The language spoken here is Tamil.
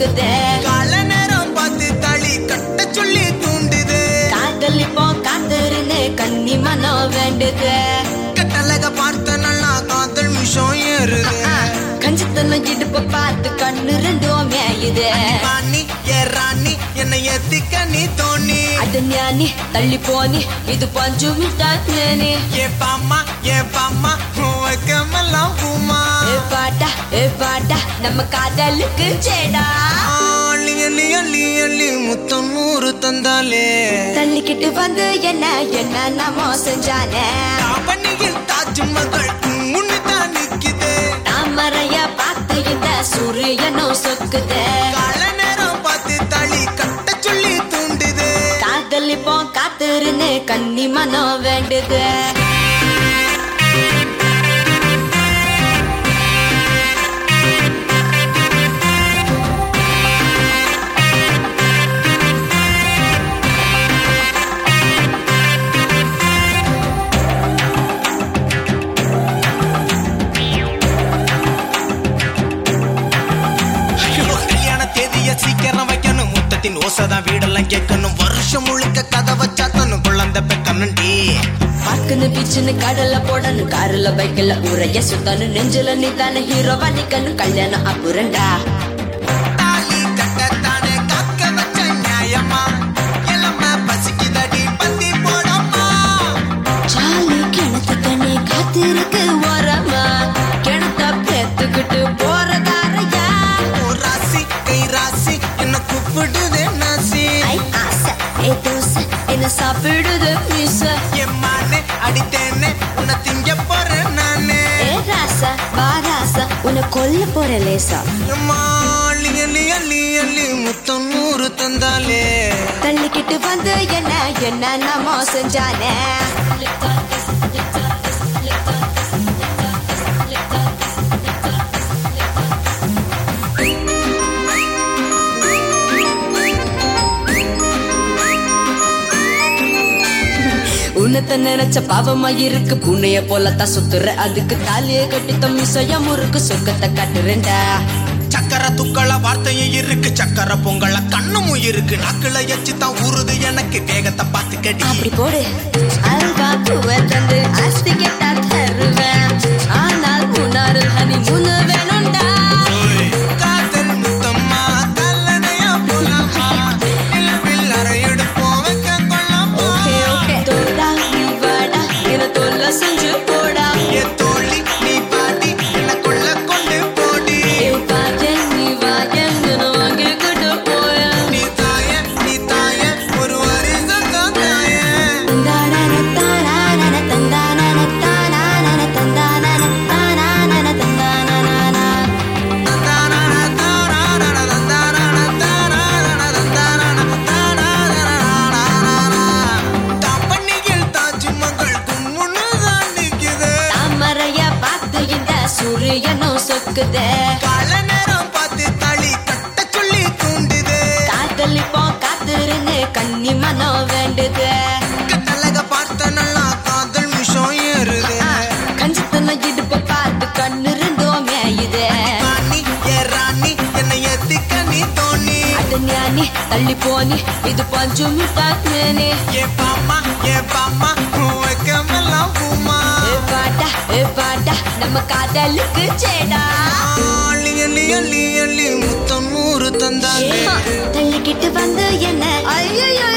சொக்குதே கால நேரம் பார்த்து தாலி கட்ட சொல்லி தூண்டுது காதல் இப்போ காத்திருந்து கன்னி மனம் வேண்டுது கட்டழக பார்த்த நல்லா காதல் மிஷம் ஏறுது கஞ்சித்தனம் இடுப்ப பார்த்து கண்ணு ரெண்டும் மேயுது ராணி ஏ ராணி என்னை ஏத்திக்க நீ தோணி அது ஞானி தள்ளி போனி இது பஞ்சு மிட்டானி ஏ பாமா ஏ பாமா வைக்கமெல்லாம் பூமா ஏ பாட்டா ஏ பாட்டா நம்ம காதலுக்கு சேடா அள்ளி அள்ளி அள்ளி அள்ளி முத்தம் நூறு தந்தாலே தள்ளிக்கிட்டு வந்து என்ன என்ன நாமோ செஞ்சானே தாவணியில் தாஜ்மஹால் முன்னு தான் நிக்குது தாமரைய பார்த்து இந்த சூரியனும் சொக்குது கால நேரம் பார்த்து தாலி கட்ட சொல்லி தூண்டுது காதல் இப்போ காத்திருந்து கன்னி மனம் வேண்டுது ஐயோ, கல்யாண தேதிய சீக்கிரம் வைக்கணும் முத்தத்தின் ஓசைதான் வீடெல்லாம் கேட்கணும் வருஷம் முழுக்க கதவை சாத்தணும் குழந்தை பெக்கணும்டி பார்க்குன்னு பீச்சுன்னு கடல்ல போடணும் காருல பைக்கில் உரைய சுத்தணும் நெஞ்சில நீ தானே ஹீரோவா நிக்கணும் கல்யாணம் அப்புறண்டா தாலி கட்டத்தானே காக்க வச்ச நியாயமா இளம பசிக்குதடி பத்தி போடமா சாலி கிணத்து தண்ணி காத்திருக்கு ஓரமா கிணத்த பேத்துக்கிட்டு போறதாரையா ஓ ராசி கை ராசி என்ன கூப்பிடுதே நாசி ஐ ஆசை ஏ தோசை என்ன சாப்பிடுது மீச எம்மானே அடித்தேனே உன்னை திங்க போறேன் நானே ஏ ராசா பாராசா உன்னை கொல்ல போற லேசா எம்மா, அள்ளி அள்ளி அள்ளி அள்ளி முத்தம் நூறு தந்தாலே தள்ளிக்கிட்டு வந்து என்ன என்ன நாமோ செஞ்சானே உன்னத்த நினைச்ச பாவமா இருக்கு புண்ணைய போலத்தான் சுத்துற அதுக்கு தாலிய கட்டி தம்மி சுய முறுக்கு சொர்க்கத்தை காட்டுறேன்டா சக்கர துக்கள வார்த்தையும் இருக்கு சக்கர பொங்கல கண்ணுமும் இருக்கு நாக்குல எச்சு தான் ஊறுது எனக்கு வேகத்தை பார்த்துக்கடி அப்படி போடு அல்வா பூவை தந்து ஆஸ்தி கேட்டா தருவேன் ஆனால் முன்னாரு ஹனி முன்னு வேணும்டா காதல் முத்தம்மா கல்லணையா போலாமா நிலவில் அறை எடுப்போம் வைக்க கொள்ளமா ஓகே ஓகே தோடா நீ வாடா என தொல்ல செஞ்சு போடா ஏ தோழி நீ பாடி எனக்குள்ள கொண்டு போடி ஏ பாயன் நீ வாயன் நான் வாங்கிக்கிட்டு போயேன் நீ தாய நீ தாய ஒரு வருஷம் தான் தாய தந்தானன தானானன தந்தானன தானானன தந்தானன தானானன தந்தானன தம்பனியில் தாஜ்மஹால் கும்முன்னு தான் நிக்குது தாமரைய பார்த்து இந்த சூரியனும் சொக்குதே கால நேரம் பார்த்து தாலி கட்ட சொல்லி தூண்டுது காதல் இப்போ காத்திருந்து கன்னி மனம் வேண்டுது கட்டழக பார்த்த நல்லா காதல் மிஷம் ஏறுது கஞ்சித்தன இடுப்ப பார்த்து கண்ணு ரெண்டும் மேயுது ராணி ஏ ராணி என்னை ஏத்திக்க நீ தோணி அது ஞானி தள்ளி போனி இது பஞ்சு மிட்டானி ஏ பாமா ஏ பாமா வைக்கமெல்லாம் பூமா ஏ பாட்டா ஏ பாட்டா நம்ம காதலுக்கு சேடா அள்ளி அள்ளி அள்ளி அள்ளி முத்தம் நூறு தந்தாலே தள்ளிக்கிட்டு வந்து என்ன ஐயோ